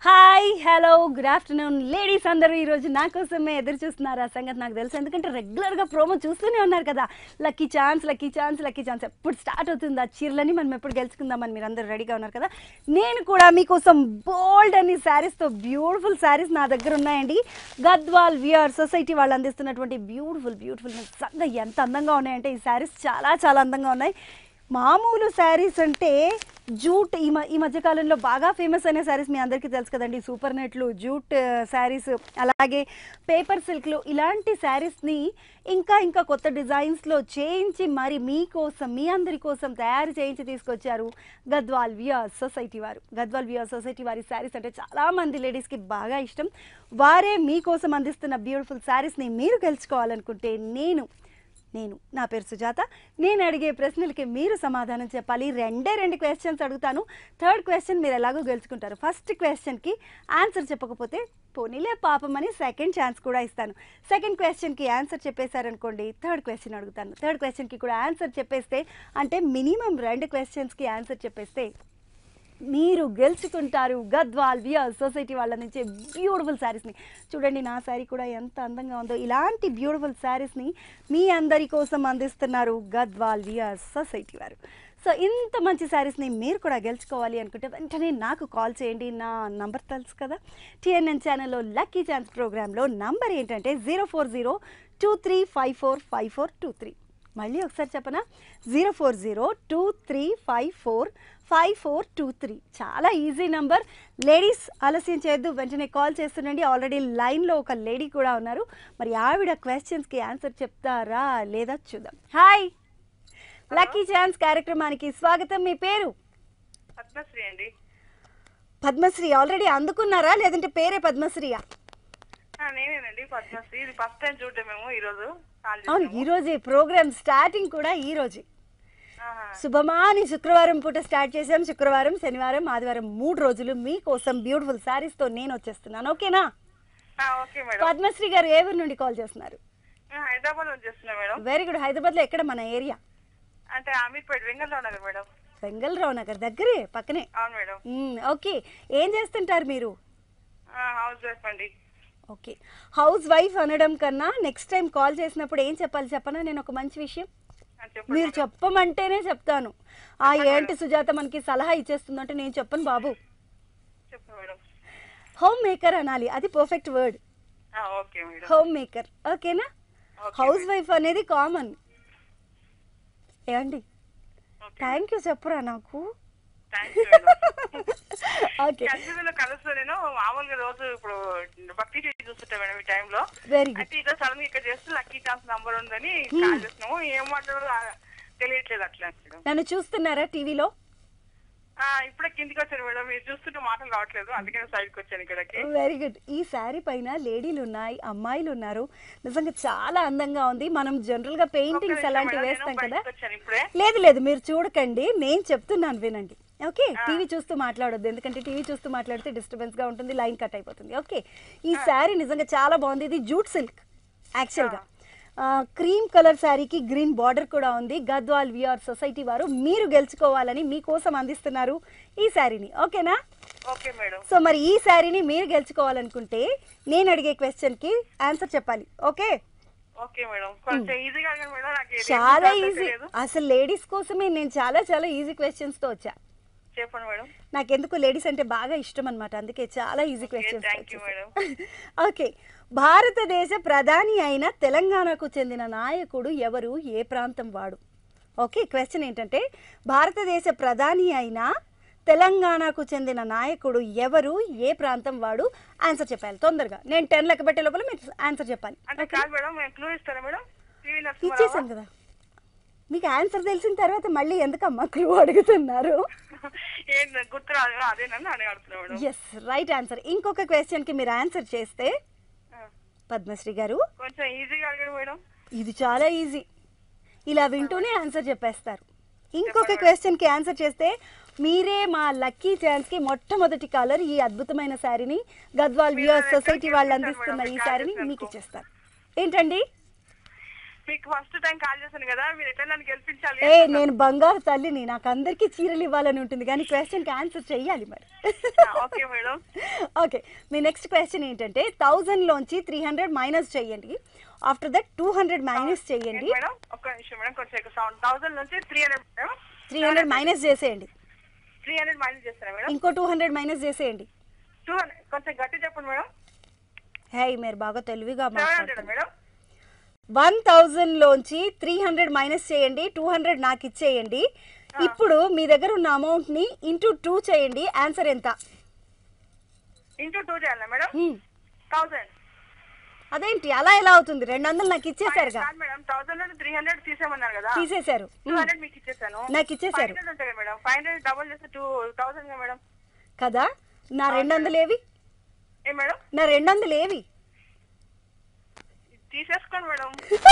Hi hello good afternoon ladies అందరూ ఈరోజు నా కోసమే ఎదురు చూస్తున్నారు ఆ సంగతి నాకు తెలుసు ఎందుకంటే రెగ్యులర్గా ప్రోమో చూస్తూనే ఉన్నారు కదా lucky chance lucky chance lucky chance ఎప్పుడు స్టార్ట్ అవుతుంది ఆ చీరలని మనం ఎప్పుడు గెలుచుకుందామని మీరు అందరూ రెడీగా ఉన్నారు కదా నేను కూడా మీకోసం బోల్డ్ అని శారీస్తో బ్యూటిఫుల్ శారీస్ నా దగ్గర ఉన్నాయండి గద్వాల్ వియర్ సొసైటీ వాళ్ళు అందిస్తున్నటువంటి బ్యూటిఫుల్ బ్యూటిఫుల్ నిజంగా ఎంత అందంగా ఉన్నాయంటే ఈ శారీస్ చాలా చాలా అందంగా ఉన్నాయి మామూలు శారీస్ అంటే జూట్ ఈ మ ఈ మధ్యకాలంలో బాగా ఫేమస్ అయిన శారీస్ మీ అందరికీ తెలుసు కదండి సూపర్ నెట్లు జూట్ శారీస్ అలాగే పేపర్ సిల్క్లు ఇలాంటి శారీస్ని ఇంకా ఇంకా కొత్త డిజైన్స్లో చేయించి మరి మీకోసం మీ అందరి కోసం తయారు చేయించి తీసుకొచ్చారు గద్వాల్ వియర్ సొసైటీ వారు గద్వాల్ వియర్ సొసైటీ వారి శారీస్ అంటే చాలామంది లేడీస్కి బాగా ఇష్టం వారే మీకోసం అందిస్తున్న బ్యూటిఫుల్ శారీస్ని మీరు గెలుచుకోవాలనుకుంటే నేను నేను నా పేరు సుజాత నేను అడిగే ప్రశ్నలకి మీరు సమాధానం చెప్పాలి రెండే రెండు క్వశ్చన్స్ అడుగుతాను థర్డ్ క్వశ్చన్ మీరు ఎలాగో గెలుచుకుంటారు ఫస్ట్ క్వశ్చన్కి ఆన్సర్ చెప్పకపోతే పోనీలే పాపం అని సెకండ్ ఛాన్స్ కూడా ఇస్తాను సెకండ్ క్వశ్చన్కి ఆన్సర్ చెప్పేశారనుకోండి థర్డ్ క్వశ్చన్ అడుగుతాను థర్డ్ క్వశ్చన్కి కూడా ఆన్సర్ చెప్పేస్తే అంటే మినిమం రెండు క్వశ్చన్స్కి ఆన్సర్ చెప్పేస్తే మీరు గెలుచుకుంటారు గద్వాల్ వియర్ సొసైటీ వాళ్ళ నుంచి బ్యూటిఫుల్ శారీస్ని చూడండి నా శారీ కూడా ఎంత అందంగా ఉందో ఇలాంటి బ్యూటిఫుల్ శారీస్ని మీ అందరి కోసం అందిస్తున్నారు గద్వాల్ వియర్ సొసైటీ వారు సో ఇంత మంచి శారీస్ని మీరు కూడా గెలుచుకోవాలి అనుకుంటే వెంటనే నాకు కాల్ చేయండి నా నంబర్ తెలుసు కదా టిఎన్ఎన్ ఛానల్లో లక్కీ ఛాన్స్ ప్రోగ్రాంలో నంబర్ ఏంటంటే zero four zero two three five four five four two three మళ్ళీ ఒకసారి చెప్పనా zero four zero two three five four five four two three చాలా ఈజీ నంబర్ లేడీస్ ఆలస్యం చేయొద్దు వెంటనే కాల్ చేస్తుండండి ఆల్రెడీ లైన్లో ఒక లేడీ కూడా ఉన్నారు మరి ఆవిడ క్వశ్చన్స్కి ఆన్సర్ చెప్తారా లేదా చూద్దాం హాయ్ లక్కీ ఛాన్స్ కార్యక్రమానికి స్వాగతం మీ పేరు పద్మశ్రీ అండి పద్మశ్రీ ఆల్రెడీ అందుకున్నారా లేదంటే పేరే పద్మశ్రీయా ఆ, నేనేనండి పద్మశ్రీ ఇది ఫస్ట్ టైం చూడటం మేము ఈ రోజు కాల్ అవును చేసాము. ఈ రోజే ప్రోగ్రామ్ స్టార్టింగ్ కూడా ఈ రోజే ఆహా. శుభమాని శుక్రవారం పూట స్టార్ట్ చేసాం శుక్రవారం శనివారం ఆదివారం మూడు రోజులు మీకోసం బ్యూటిఫుల్ శారీస్తో నేను వచ్చేస్తున్నాను ఓకేనా ఆ, ఓకే మేడం పద్మశ్రీ గారు ఏ ఊరు నుండి కాల్ చేస్తున్నారు ఆ, హైదరాబాద్ నుంచి చేస్తున్నా మేడం వెరీ గుడ్ హైదరాబాద్లో ఎక్కడ మన ఏరియా అంటే అమీర్పేట వెంగళరావు నగర్ మేడం వెంగళరావు నగర్ దగ్గరే పక్కనే అవును మేడం మ్మ్, ఓకే ఏం చేస్తుంటారు మీరు ఆ, హౌస్ వైఫ్ అండి ఓకే హౌస్ వైఫ్ అనడం కన్నా నెక్స్ట్ టైం కాల్ చేసినప్పుడు ఏం చెప్పాలి చెప్పనా నేను ఒక మంచి విషయం ఆ, చెప్పండి మీరు మేడం. చెప్పమంటేనే చెప్తాను ఆ చెప్పండి ఏంటి సుజాత మనకి సలహా ఇచ్చేస్తుందంటే నేను చెప్పను బాబు చెప్పండి మేడం హోమ్ మేకర్ అనాలి అది పర్ఫెక్ట్ వర్డ్ ఆ, ఓకే మేడం హోమ్ మేకర్ ఓకేనా ఓకే హౌస్ మేడం. వైఫ్ అనేది కామన్ ఏమండి ఓకే. థ్యాంక్ యూ చెప్పురా నాకు థ్యాంక్ యూ మేడం ఓకే కంటిన్యూలో కలుస్తూ నేను మామూలుగా రోజు ఇప్పుడు భక్తి టీవీ చూస్తుంటా మేడం ఈ టైంలో వెరీ గుడ్ అయితే ఇదో సడన్ ఇక్కడ చేస్తే లక్కీ ఛాన్స్ నంబర్ ఉందని కాల్ చేస్తున్నాము ఏం మాట్లాడాలో ఆ, తెలియట్లేదు అట్లా మేడం నన్ను చూస్తున్నారా టీవీలో ఆ, ఇప్పుడే కిందికి వచ్చాను మేడం మీరు చూస్తుంటే మాటలు రావట్లేదు అందుకని సైడ్కి వచ్చాను ఇక్కడికి వెరీ గుడ్ ఈ శారీ పైన లేడీలు ఉన్నాయి అమ్మాయిలు ఉన్నారు నిజంగా చాలా అందంగా ఉంది మనం జనరల్ గా ఒక్క పెయింటింగ్స్ నిమిషం అలాంటివి మేడం, వేస్తాం నేను కదా బయటకు వచ్చాను ఇప్పుడే లేదు లేదు మీరు చూడకండి నేను చెప్తున్నాను వినండి ఓకే టీవీ చూస్తూ మాట్లాడొద్దు ఎందుకంటే టీవీ చూస్తూ మాట్లాడితే డిస్టర్బెన్స్ గా ఉంటుంది లైన్ కట్ అయిపోతుంది ఓకే ఈ శారీ నిజంగా చాలా బాగుంది ఇది జూట్ సిల్క్ యాక్చువల్గా క్రీమ్ కలర్ శారీకి గ్రీన్ బార్డర్ కూడా ఉంది గద్వాల్ విఆర్ సొసైటీ వారు మీరు గెలుచుకోవాలని మీకోసం అందిస్తున్నారు ఈ శారీని ఓకేనా ఓకే మేడం సో మరి ఈ శారీని మీరు గెలుచుకోవాలనుకుంటే నేను అడిగే క్వశ్చన్కి ఆన్సర్ చెప్పాలి ఓకే ఓకే మేడం కొంచెం ఈజీగా అడగండి మేడం నాకు ఏది చాలా ఏమీ ఈజీ తెలియదు. అసలు లేడీస్ కోసమే నేను చాలా చాలా ఈజీ క్వశ్చన్స్తో వచ్చా చెప్పండి మేడం నాకెందుకు లేడీస్ అంటే బాగా ఇష్టం అనమాట అందుకే చాలా easy Okay, questions thank you, madam. Okay భారతదేశ ప్రధాని అయిన తెలంగాణకు చెందిన నాయకుడు ఎవరు ఏ ప్రాంతం వాడు ఓకే క్వశ్చన్ ఏంటంటే భారతదేశ ప్రధాని అయిన తెలంగాణకు చెందిన నాయకుడు ఎవరు ఏ ప్రాంతం వాడు ఆన్సర్ చెప్పాలి తొందరగా నేను టెన్ లెక్క పెట్టే లోపల మీరు ఆన్సర్ చెప్పాలి అంటే కాదు మేడం మేము క్లూ ఇస్తారా మేడం టీవీ ఇచ్చేసాను కదా మీకు ఆన్సర్ తెలిసిన తర్వాత మళ్ళీ ఎందుకమ్మా క్లూ అడుగుతున్నారు ఏంటి గుర్తు రాదు అదేనని అని అడుగుతున్నా మేడం ఎస్ రైట్ ఆన్సర్ ఇంకొక క్వశ్చన్కి మీరు ఆన్సర్ చేస్తే ఆ, పద్మశ్రీ గారు కొంచెం ఈజీగా అడగండి మేడం ఇది చాలా ఈజీ ఇలా వింటూనే ఆన్సర్ చెప్పేస్తారు ఇంకొక క్వశ్చన్కి ఆన్సర్ చేస్తే మీరే మా లక్కీ ఛాన్స్కి మొట్టమొదటి కాలర్ ఈ అద్భుతమైన శారీని గద్వాల్ మీరు వ్యూయర్స్ ఎక్కడికి సొసైటీ వాళ్ళు వెళ్తారు అందిస్తున్న మేడం? ఈ మీకు శారీని కాల్ మీకు చేసినందుకు. ఇచ్చేస్తారు ఏంటండి మీకు ఫస్ట్ టైం కాల్ చేశాను కదా మీరు ఎట్లా నన్ను గెలిపించాలి ఏ నేను బంగారు తల్లిని నాకు అందరికీ చీరలు ఇవ్వాలని ఉంటుంది కానీ క్వశ్చన్కి ఆన్సర్ చెయ్యాలి మరి ఓకే మేడం ఓకే మీ నెక్స్ట్ క్వశ్చన్ ఏంటంటే థౌజండ్లోంచి త్రీ హండ్రెడ్ మైనస్ చేయండి after that two hundred minus చేయండి మేడం ఒక్క నిమిషం మేడం కొంచెం సౌండ్ థౌసండ్ నుంచి three hundred madam three hundred minus చేసేయండి త్రీ హండ్రెడ్ మైనస్ చేస్తారా మేడం ఇంకో టూ హండ్రెడ్ మైనస్ చేసేయండి టూ హండ్రెడ్ కొంచెం గట్టి చెప్పండి మేడం హే మీరు బాగా తెలివిగా సెవెన్ హండ్రెడ్ మాట్లాడుతున్నారు మేడం వన్ థౌజండ్లోంచి త్రీ హండ్రెడ్ మైనస్ చేయండి టూ హండ్రెడ్ నాకు ఇచ్చేయండి ఇప్పుడు మీ దగ్గర ఉన్న అమౌంట్ని ఇంటూ టూ చేయండి ఆన్సర్ ఎంత ఇంటూ టూ చేయాలా మేడం హ్మ్. థౌసండ్ అదేంటి అలా ఎలా అవుతుంది రెండు వందలు నాకు ఇచ్చేసారుగా కాదు మేడం థౌసండ్ నుండి త్రీ హండ్రెడ్ తీసేమన్నారు కదా తీసేశారు టూ హండ్రెడ్ మీకు ఇచ్చేసాను నాకు ఇచ్చేసారు ఫైవ్ హండ్రెడ్ ఉంటుంది మేడం ఫైవ్ హండ్రెడ్ డబుల్ చేస్తే టూ థౌసండ్ మేడం కదా నా రెండు వందలు ఏవి ఏ మేడం నా రెండు వందలు ఏవి తీసేసుకోండి మేడం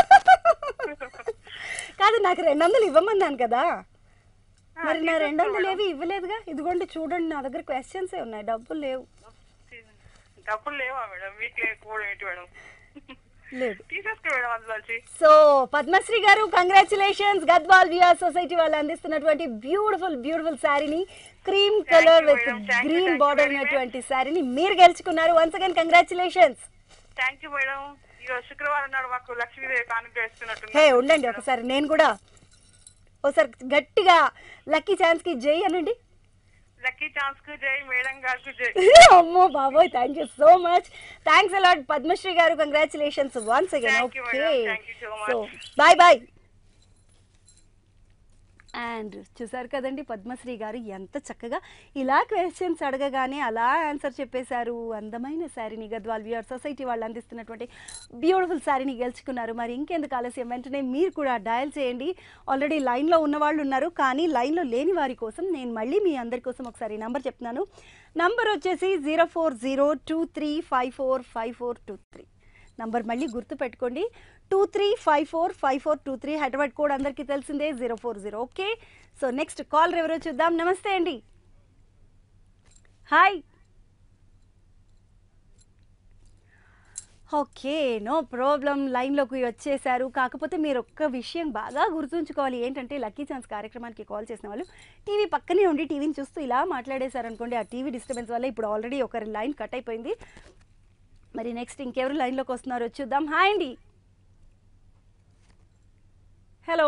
కాదు నాకు రెండు వందలు ఇవ్వమన్నాను కదా మరి నా రెండు వందలు ఏవి ఇవ్వలేదుగా ఇదిగోండి చూడండి నా దగ్గర క్వశ్చన్స్ ఉన్నాయి డబ్బులు లేవు డబ్బులు లేవా మేడం మీకు లేకపోవడం ఏంటి మేడం లేదు తీసేసుకో మేడం అందులోంచి సో పద్మశ్రీ గారు కంగ్రాచులేషన్స్ గద్వాల్ విఆర్ సొసైటీ వాళ్ళు అందిస్తున్నటువంటి బ్యూటిఫుల్ బ్యూటిఫుల్ శారీని cream colour you, with madam. Thank you, green thank you border very much. ఉన్నటువంటి శారీని మీరు గెలుచుకున్నారు once again congratulations thank you madam ఈరోజు శుక్రవారం నాడు మాకు లక్ష్మీదేవి కానుక వేస్తున్నట్టుంది హే ఉండండి ఒకసారి నేను కూడా ఒకసారి గట్టిగా లక్కీ ఛాన్స్ కి జై అనండి లక్కీ ఛాన్స్ కు జై మేడం గారికి జై అమ్మో బాబోయ్ thank you so much thanks a lot Padmashri గారు congratulations once again Thank you, okay madam. Thank you so much. So bye bye and చూసారు కదండి పద్మశ్రీ గారు ఎంత చక్కగా ఇలా క్వశ్చన్స్ అడగగానే అలా ఆన్సర్ చెప్పేశారు అందమైన శారీని గద్వాల్ విఆర్ సొసైటీ వాళ్ళు అందిస్తున్నటువంటి బ్యూటిఫుల్ శారీని గెలుచుకున్నారు మరి ఇంకెందుకు ఆలస్యం వెంటనే మీరు కూడా డయల్ చేయండి ఆల్రెడీ లైన్లో ఉన్న వాళ్ళు ఉన్నారు కానీ లైన్లో లేని వారి కోసం నేను మళ్ళీ మీ అందరి కోసం ఒకసారి నంబర్ చెప్తున్నాను నంబర్ వచ్చేసి zero four zero two three five four five four two three number మళ్ళీ గుర్తు పెట్టుకోండి two three five four five four two three Hyderabad code అందరికీ తెలిసిందే zero four zero okay so next call ఎవరో చూద్దాం నమస్తే అండి హాయ్ ఓకే నో ప్రాబ్లం లైన్లోకి వచ్చేసారు కాకపోతే మీరు ఒక్క విషయం బాగా గుర్తుంచుకోవాలి ఏంటంటే లక్కీ ఛాన్స్ కార్యక్రమానికి కాల్ చేసిన వాళ్ళు టీవీ పక్కనే ఉండి టీవీని చూస్తూ ఇలా మాట్లాడేశారు అనుకోండి ఆ టీవీ డిస్టర్బెన్స్ వల్ల ఇప్పుడు ఆల్రెడీ ఒకరి లైన్ కట్ అయిపోయింది మరి నెక్స్ట్ ఇంకెవరు లైన్లోకి వస్తున్నారో చూద్దాం హాయ్ అండి హలో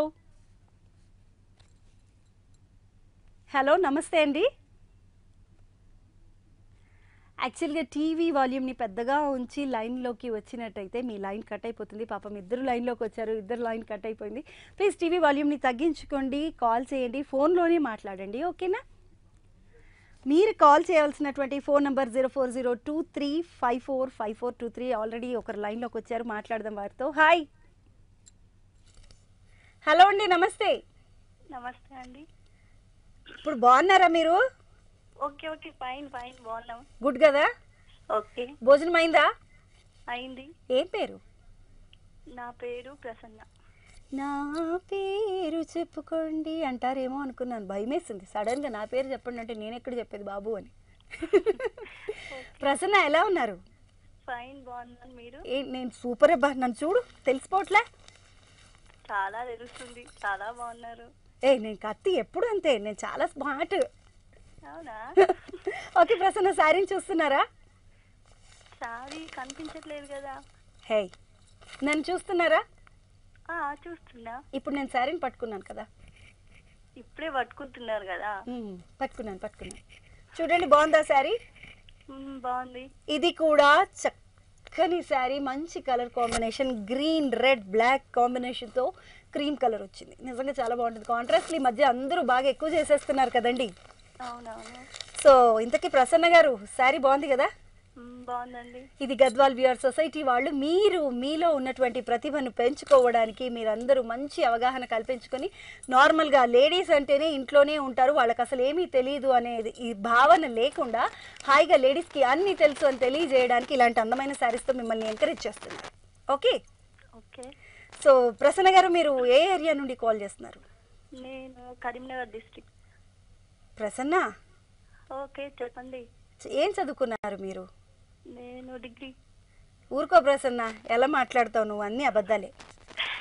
హలో నమస్తే అండి యాక్చువల్గా టీవీ వాల్యూమ్ని పెద్దగా ఉంచి లైన్లోకి వచ్చినట్టయితే మీ లైన్ కట్ అయిపోతుంది పాపం ఇద్దరు లైన్లోకి వచ్చారు ఇద్దరు లైన్ కట్ అయిపోయింది ప్లీజ్ టీవీ వాల్యూమ్ని తగ్గించుకోండి కాల్ చేయండి ఫోన్లోనే మాట్లాడండి ఓకేనా మీరు కాల్ చేయవలసినటువంటి phone number zero four zero two three five four five four two three already ఒకరు లైన్లోకి వచ్చారు మాట్లాడదాం వారితో హాయ్ హలో అండి నమస్తే నమస్తే అండి ఇప్పుడు బాగున్నారా మీరు ఓకే ఓకే ఫైన్ ఫైన్ బాగున్నాం గుడ్ కదా ఓకే భోజనం అయిందా అయింది ఏం పేరు నా పేరు ప్రసన్న నా పేరు చెప్పుకోండి అంటారేమో అనుకున్నాను భయమేసింది సడన్గా నా పేరు చెప్పండి అంటే నేను ఎక్కడ చెప్పేది బాబు అని ప్రసన్న ఎలా ఉన్నారు ఫైన్ బాగున్నాను మీరు ఏ నేను సూపర్ అబ్బా నన్ను చూడు తెలిసిపోవట్లే చాలా తెలుస్తుంది చాలా బాగున్నారు ఏ నేను కత్తి ఎప్పుడు అంతే నేను చాలా స్మార్ట్ అవునా ఓకే ప్రసన్న శారీని చూస్తున్నారా సారీ కనిపించట్లేదు కదా హే నన్ను చూస్తున్నారా ఆ చూస్తున్నా ఇప్పుడు నేను శారీని పట్టుకున్నాను కదా ఇప్పుడే పట్టుకుంటున్నారు కదా మ్మ్, పట్టుకున్నాను పట్టుకున్నాను చూడండి బాగుందా శారీ మ్, బాగుంది ఇది కూడా చక్కని శారీ మంచి colour combination green red black కాంబినేషన్తో క్రీమ్ కలర్ వచ్చింది నిజంగా చాలా బాగుంటుంది కాంట్రాస్ట్ ఈ మధ్య అందరూ బాగా ఎక్కువ చేసేస్తున్నారు కదండి అవునవును సో ఇంతకీ ప్రసన్న గారు శారీ బాగుంది కదా మ్, బాగుందండి ఇది గద్వాల్ విఆర్ సొసైటీ వాళ్ళు మీరు మీలో ఉన్నటువంటి ప్రతిభను పెంచుకోవడానికి మీరందరూ మంచి అవగాహన కల్పించుకొని నార్మల్గా లేడీస్ అంటేనే ఇంట్లోనే ఉంటారు వాళ్ళకి అసలు ఏమీ తెలియదు అనేది ఈ భావన లేకుండా హాయిగా లేడీస్కి అన్నీ తెలుసు అని తెలియజేయడానికి ఇలాంటి అందమైన శారీస్తో మిమ్మల్ని ఎంకరేజ్ చేస్తున్నారు ఓకే ఓకే సో ప్రసన్న గారు మీరు ఏ ఏరియా నుండి కాల్ చేస్తున్నారు నేను కరీంనగర్ డిస్ట్రిక్ట్ ప్రసన్న ఓకే చెప్పండి ఏం చదువుకున్నారు మీరు నేను డిగ్రీ ఊరుకో ప్రసన్న ఎలా మాట్లాడతావు నువ్వు అన్నీ అబద్ధాలే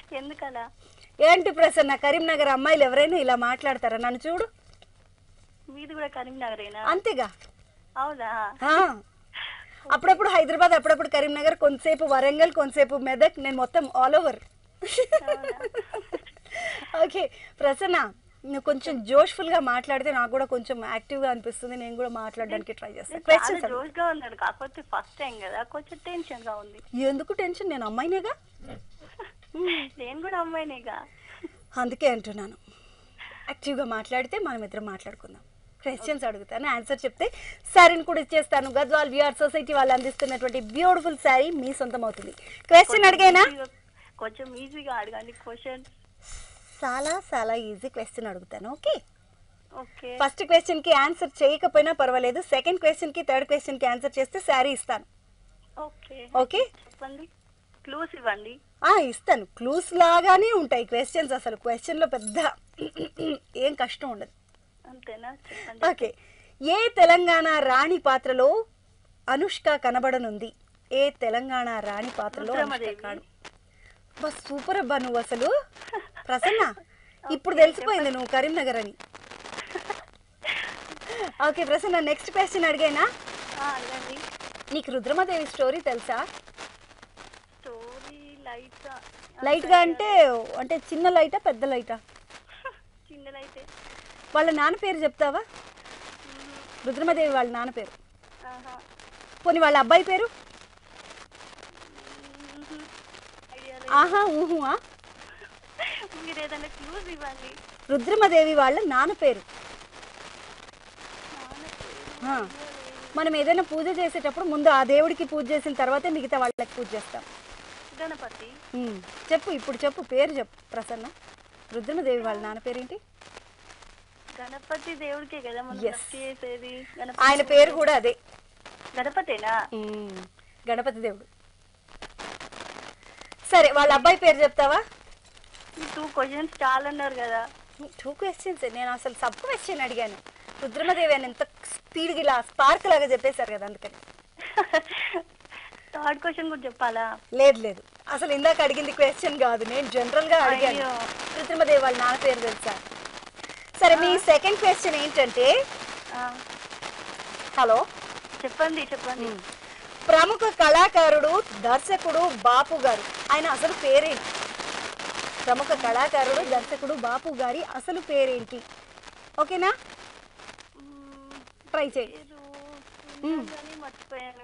ఎందుకలా ఏంటి ప్రసన్న కరీంనగర్ అమ్మాయిలు ఎవరైనా ఇలా మాట్లాడతారా నన్ను చూడు మీది కూడా కరీంనగరేనా అంతేగా అవునా ఆ. అప్పుడప్పుడు హైదరాబాద్ అప్పుడప్పుడు కరీంనగర్ కొంతసేపు వరంగల్ కొంతసేపు మెదక్ నేను మొత్తం ఆల్ ఓవర్ అవునా? ఓకే ప్రసన్న నువ్వు కొంచెం జోష్ఫుల్ గా మాట్లాడితే నాకు కూడా కొంచెం యాక్టివ్ గా అనిపిస్తుంది నేను కూడా మాట్లాడడానికి ట్రై చేస్తాను నేను చాలా క్వశ్చన్స్ జోష్ గా ఉన్నాడు కాకపోతే ఫస్ట్ టైం కదా కొంచెం టెన్షన్ గా ఉంది ఎందుకు టెన్షన్ నేను అమ్మాయినేగా నేను కూడా అమ్మాయినేగా అందుకే అంటున్నాను యాక్టివ్గా మాట్లాడితే మనం ఇద్దరం మాట్లాడుకుందాం క్వశ్చన్స్ అడుగుతాను ఆన్సర్ చెప్తే శారీని కూడా ఇచ్చేస్తాను గద్వాల్ విఆర్ సొసైటీ వాళ్ళు అందిస్తున్నటువంటి బ్యూటిఫుల్ శారీ మీ సొంతం అవుతుంది క్వశ్చన్ అడిగైనా కొంచెం ఈజీగా అడగండి క్వశ్చన్ చాలా చాలా ఈజీ క్వశ్చన్ అడుగుతాను ఓకే ఓకే ఫస్ట్ క్వశ్చన్ కి ఆన్సర్ చేయకపోయినా పర్వాలేదు సెకండ్ క్వశ్చన్ కి థర్డ్ క్వశ్చన్ కి ఆన్సర్ చేస్తే శారీ ఇస్తాను ఓకే ఓకే చెప్పండి క్లూస్ ఇవ్వండి ఆ ఇస్తాను క్లూస్ లాగానే ఉంటాయి క్వశ్చన్స్ అసలు క్వశ్చన్ లో పెద్ద ఏం కష్టం ఉండదు అంతేనా చెప్పండి ఓకే ఏ తెలంగాణ రాణి పాత్రలో అనుష్క కనబడనుంది ఏ తెలంగాణ రాణి పాత్రలో అనుష్క రుద్రమదేవి. కాను బస్ సూపర్ అబ్బా నువ్వు అసలు ప్రసన్న ఇప్పుడు తెలిసిపోయింది నువ్వు కరీంనగర్ అని ఓకే ప్రసన్న నెక్స్ట్ క్వశ్చన్ అడిగైనా ఆ, అడగండి నీకు రుద్రమదేవి స్టోరీ తెలుసా స్టోరీ లైట్ లైట్ గా అంటే అంటే చిన్న లైటా పెద్ద లైటా చిన్నదైతే వాళ్ళ నాన్న పేరు చెప్తావా రుద్రమదేవి వాళ్ళ నాన్న పేరు ఆహా పోనీ వాళ్ళ అబ్బాయి పేరు మ్మ్. ఐడియా లేదు. ఆహా ఊహువా మీరు ఏదైనా క్లూస్ ఇవ్వండి రుద్రమదేవి వాళ్ళ నాన్న పేరు నాన్న పేరు ఆ. ఐడియా లేదు. మనం ఏదైనా పూజ చేసేటప్పుడు ముందు ఆ దేవుడికి పూజ చేసిన తర్వాతే మిగతా వాళ్ళకి పూజ చేస్తాం గణపతి ఉమ్, చెప్పు ఇప్పుడు చెప్పు పేరు చెప్పు ప్రసన్న రుద్రమదేవి వాళ్ళ నాన్న పేరేంటి గణపతి దేవుడికే కదా మనం Yes. భక్తి చేసేది ఆయన పేరు కూడా అదే గణపతేనా ఉమ్, గణపతి దేవుడు సరే వాళ్ళ అబ్బాయి పేరు చెప్తావా టూ క్వశ్చన్స్ చాలా అన్నారు కదా టూ క్వశ్చన్స్ నేను అసలు సబ్ క్వశ్చన్ అడిగాను రుద్రమదేవి అని ఎంత స్పీడ్గా ఇలా స్పార్క్ లాగా చెప్పేశారు కదా అందుకని థర్డ్ క్వశ్చన్ కూడా చెప్పాలా లేదు లేదు అసలు ఇందాక అడిగింది క్వశ్చన్ కాదు నేను జనరల్ గా అడిగాను అయ్యో. కృత్రిమదేవి వాళ్ళ నాన్న పేరు తెలుసా సరే మీ సెకండ్ క్వశ్చన్ ఏంటంటే ఆ, హలో చెప్పండి చెప్పండి ప్రముఖ కళాకారుడు దర్శకుడు బాపు గారు ఆయన అసలు పేరేంటి ప్రముఖ కళాకారుడు దర్శకుడు బాపు గారి అసలు పేరేంటి ఓకేనా మ్మ్, ట్రై చేయి పేరు విన్నాను కానీ మర్చిపోయాను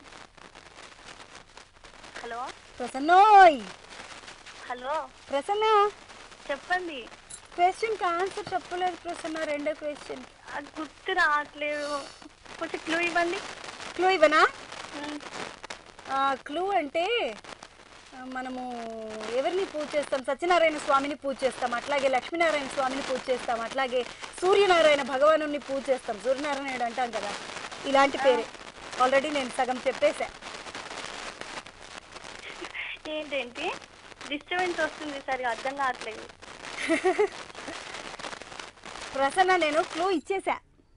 హలో ప్రసన్నోయ్ హలో ప్రసన్న చెప్పండి క్వశ్చన్కి ఆన్సర్ చెప్పలేదు ప్రసన్న రెండో క్వశ్చన్ అది గుర్తు రావట్లేదు కొంచెం క్లూ ఇవ్వండి క్లూ ఇవ్వనా మ్మ్. క్లూ అంటే ఆ, మనము ఎవరిని పూజ చేస్తాం సత్యనారాయణ స్వామిని పూజ చేస్తాం అట్లాగే లక్ష్మీనారాయణ స్వామిని పూజ చేస్తాం అట్లాగే సూర్యనారాయణ భగవాను పూజ చేస్తాం సూర్యనారాయణుడు అంటాం కదా ఇలాంటి పేరే ఆల్రెడీ నేను సగం చెప్పేశా ఏంటేంటి డిస్టర్బెన్స్ వస్తుంది సరిగా అర్థం కావట్లేదు ప్రసన్న నేను క్లూ ఇచ్చేసా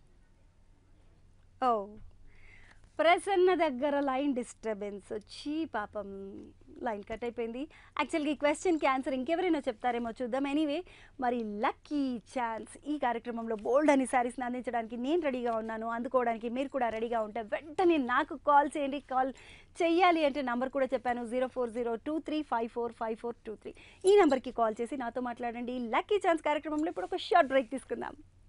ఓ ప్రసన్న దగ్గర లైన్ డిస్టర్బెన్స్ వచ్చి పాపం లైన్ కట్ అయిపోయింది యాక్చువల్గా ఈ క్వశ్చన్కి ఆన్సర్ ఇంకెవరైనా చెప్తారేమో చూద్దాం ఎనీవే మరి లక్కీ ఛాన్స్ ఈ కార్యక్రమంలో బోల్డ్ అని సారీస్ని అందించడానికి నేను రెడీగా ఉన్నాను అందుకోవడానికి మీరు కూడా రెడీగా ఉంటే వెంటనే నాకు కాల్ చేయండి కాల్ చెయ్యాలి అంటే నంబర్ కూడా చెప్పాను zero four zero two three five four five four two three ఈ నెంబర్కి కాల్ చేసి నాతో మాట్లాడండి లక్కీ ఛాన్స్ కార్యక్రమంలో ఇప్పుడు ఒక షార్ట్ బ్రేక్ తీసుకుందాం